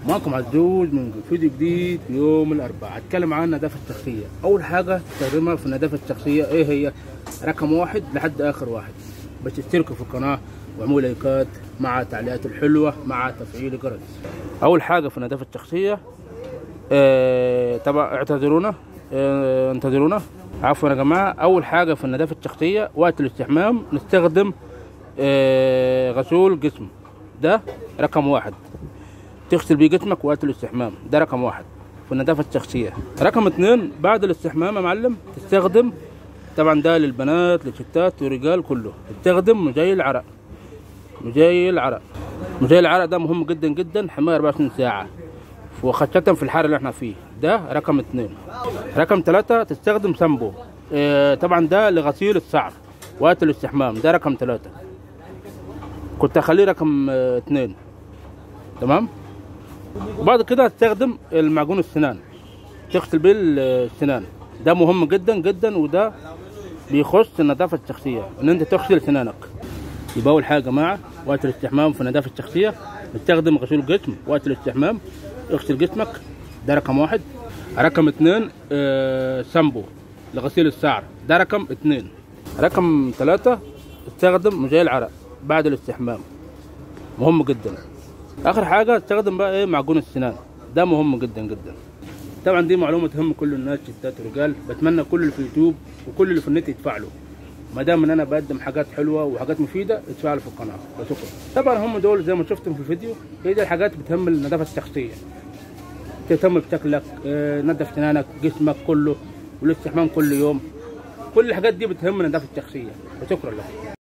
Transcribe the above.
معكم عزوز من فيديو جديد يوم الاربعاء هتكلم عن النظافه الشخصيه اول حاجه تستخدمها في النظافه الشخصيه ايه هي رقم واحد لحد اخر واحد بس تشتركوا في القناه واعملوا لايكات مع تعليقات الحلوه مع تفعيل الجرس اول حاجه في النظافه الشخصيه آه طبعا اعتذرونا آه انتظرونا عفوا يا جماعه اول حاجه في النظافه الشخصيه وقت الاستحمام نستخدم آه غسول جسم ده رقم واحد تغسل بيه جسمك وقت الاستحمام ده رقم واحد في النظافة الشخصية رقم اتنين بعد الاستحمام يا معلم تستخدم طبعا ده للبنات للستات والرجال كله تستخدم مزيل العرق مزيل العرق مزيل العرق ده مهم جدا جدا حماية 24 ساعة وخاصة في الحر اللي احنا فيه ده رقم اتنين رقم ثلاثة تستخدم سامبو اه طبعا ده لغسيل الشعر وقت الاستحمام ده رقم ثلاثة كنت اخليه رقم اه اتنين تمام وبعد كده هتستخدم المعجون السنان تغسل بيه السنان ده مهم جدا جدا وده بيخص النظافة الشخصية ان انت تغسل سنانك يبقى اول حاجة يا جماعة وقت الاستحمام في النظافة الشخصية استخدم غسول الجسم وقت الاستحمام اغسل جسمك ده رقم واحد رقم اتنين اه سامبو لغسيل الشعر ده رقم اتنين رقم ثلاثة استخدم مزيل العرق بعد الاستحمام مهم جدا اخر حاجه استخدم بقى ايه معجون السنان ده مهم جدا جدا طبعا دي معلومه تهم كل الناس ستات ورجال بتمنى كل اللي في اليوتيوب وكل اللي في النت يتفاعلوا ما دام ان انا بقدم حاجات حلوه وحاجات مفيده اتفاعلوا في القناه وشكرا طبعا هم دول زي ما شفتم في الفيديو هي دي الحاجات بتهم النظافه الشخصيه تهتم بشكلك اه نظف سنانك جسمك كله والاستحمام كل يوم كل الحاجات دي بتهم النظافه الشخصيه وشكرا لكم